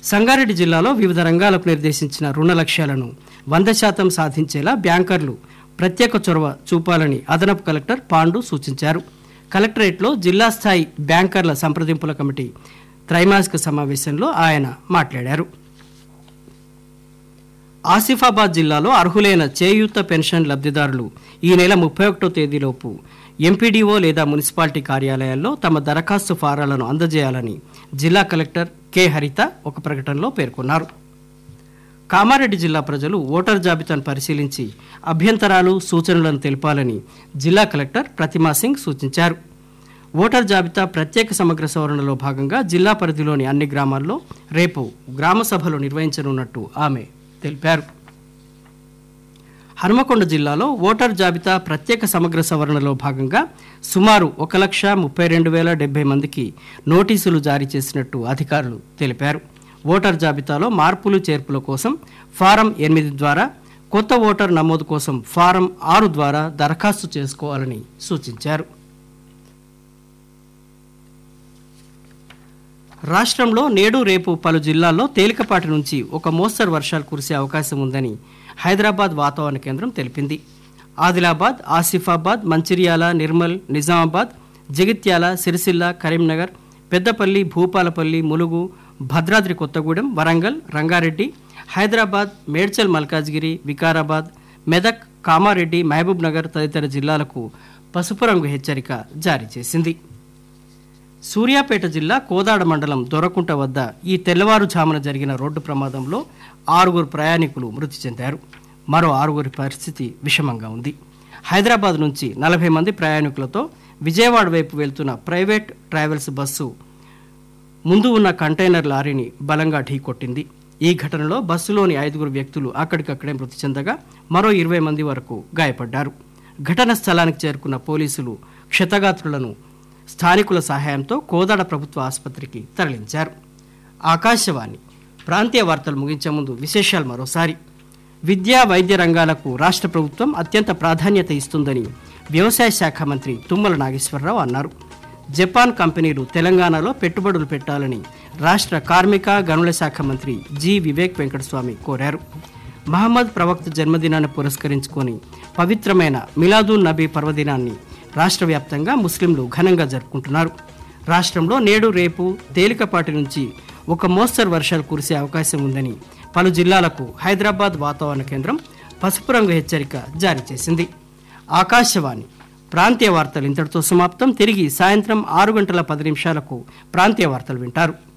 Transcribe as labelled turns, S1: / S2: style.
S1: సంగారెడ్డి జిల్లాలో వివిధ రంగాలకు నిర్దేశించిన రుణ లక్ష్యాలను వంద శాతం సాధించేలా బ్యాంకర్లు ప్రత్యేక చొరవ చూపాలని అదనపు కలెక్టర్ పాండు సూచించారు కలెక్టరేట్లో జిల్లా స్థాయి బ్యాంకర్ల సంప్రదింపుల కమిటీ త్రైమాసిక సమావేశంలో ఆయన మాట్లాడారు ఆసిఫాబాద్ జిల్లాలో అర్హులైన చేయూత పెన్షన్ లబ్ధిదారులు ఈ నెల ముప్పై ఒకటో తేదీలోపు ఎంపీడీఓ లేదా మున్సిపాలిటీ కార్యాలయాల్లో తమ దరఖాస్తు ఫారాలను అందజేయాలని జిల్లా కలెక్టర్ కె హరిత ఒక ప్రకటనలో పేర్కొన్నారు కామారెడ్డి జిల్లా ప్రజలు ఓటర్ జాబితాను పరిశీలించి అభ్యంతరాలు సూచనలను తెలపాలని జిల్లా కలెక్టర్ ప్రతిమా సింగ్ సూచించారు ఓటర్ జాబితా ప్రత్యేక సమగ్ర సవరణలో భాగంగా జిల్లా పరిధిలోని అన్ని గ్రామాల్లో రేపు గ్రామ సభలు నిర్వహించనున్నట్టు ఆమె తెలిపారు హనుమకొండ జిల్లాలో ఓటర్ జాబితా ప్రత్యేక సమగ్ర సవరణలో భాగంగా సుమారు ఒక లక్ష ముప్పై రెండు వేల డెబ్బై మందికి నోటీసులు జారీ చేసినట్టు అధికారులు తెలిపారు ఓటర్ జాబితాలో మార్పులు చేర్పుల కోసం ఫారం ఎనిమిది ద్వారా కొత్త ఓటర్ నమోదు కోసం ఫారం ఆరు ద్వారా దరఖాస్తు చేసుకోవాలని సూచించారు రాష్ట్రంలో నేడు రేపు పలు జిల్లాల్లో తేలికపాటి నుంచి ఒక మోస్తరు వర్షాలు కురిసే అవకాశం ఉందని హైదరాబాద్ వాతావరణ కేంద్రం తెలిపింది ఆదిలాబాద్ ఆసిఫాబాద్ మంచిర్యాల నిర్మల్ నిజామాబాద్ జగిత్యాల సిరిసిల్ల కరీంనగర్ పెద్దపల్లి భూపాలపల్లి ములుగు భద్రాద్రి కొత్తగూడెం వరంగల్ రంగారెడ్డి హైదరాబాద్ మేడ్చల్ మల్కాజ్గిరి వికారాబాద్ మెదక్ కామారెడ్డి మహబూబ్ నగర్ తదితర జిల్లాలకు పసుపు రంగు హెచ్చరిక జారీ చేసింది సూర్యాపేట జిల్లా కోదాడ మండలం దొరకుంట వద్ద ఈ తెల్లవారుజామున జరిగిన రోడ్డు ప్రమాదంలో ఆరుగురు ప్రయాణికులు మృతి చెందారు మరో ఆరుగురి పరిస్థితి విషమంగా ఉంది హైదరాబాద్ నుంచి నలభై మంది ప్రయాణికులతో విజయవాడ వైపు వెళ్తున్న ప్రైవేట్ ట్రావెల్స్ బస్సు ముందు ఉన్న కంటైనర్ లారీని బలంగా ఢీకొట్టింది ఈ ఘటనలో బస్సులోని ఐదుగురు వ్యక్తులు అక్కడికక్కడే మృతి చెందగా మరో ఇరవై మంది వరకు గాయపడ్డారు ఘటన స్థలానికి చేరుకున్న పోలీసులు క్షతగాత్రులను స్థానికుల సహాయంతో కోదాడ ప్రభుత్వ ఆసుపత్రికి తరలించారు ఆకాశవాణి ప్రాంతీయ వార్తలు ముగించే ముందు విశేషాలు మరోసారి విద్యా వైద్య రంగాలకు రాష్ట్ర ప్రభుత్వం అత్యంత ప్రాధాన్యత ఇస్తుందని వ్యవసాయ శాఖ మంత్రి తుమ్మల నాగేశ్వరరావు అన్నారు జపాన్ కంపెనీలు తెలంగాణలో పెట్టుబడులు పెట్టాలని రాష్ట్ర కార్మిక గనుల శాఖ మంత్రి జి వివేక్ వెంకటస్వామి కోరారు మహమ్మద్ ప్రవక్త జన్మదినాన్ని పురస్కరించుకొని పవిత్రమైన మిలాదున్ నబీ పర్వదినాన్ని రాష్ట్ర వ్యాప్తంగా ముస్లింలు ఘనంగా జరుపుకుంటున్నారు రాష్ట్రంలో నేడు రేపు తేలికపాటి నుంచి ఒక మోస్తరు వర్షాలు కురిసే అవకాశం ఉందని పలు జిల్లాలకు హైదరాబాద్ వాతావరణ కేంద్రం పసుపు రంగు హెచ్చరిక జారీ చేసింది ఆకాశవాణి ప్రాంతీయ వార్తలు ఇంతటితో సమాప్తం తిరిగి సాయంత్రం ఆరు గంటల పది నిమిషాలకు ప్రాంతీయ వార్తలు వింటారు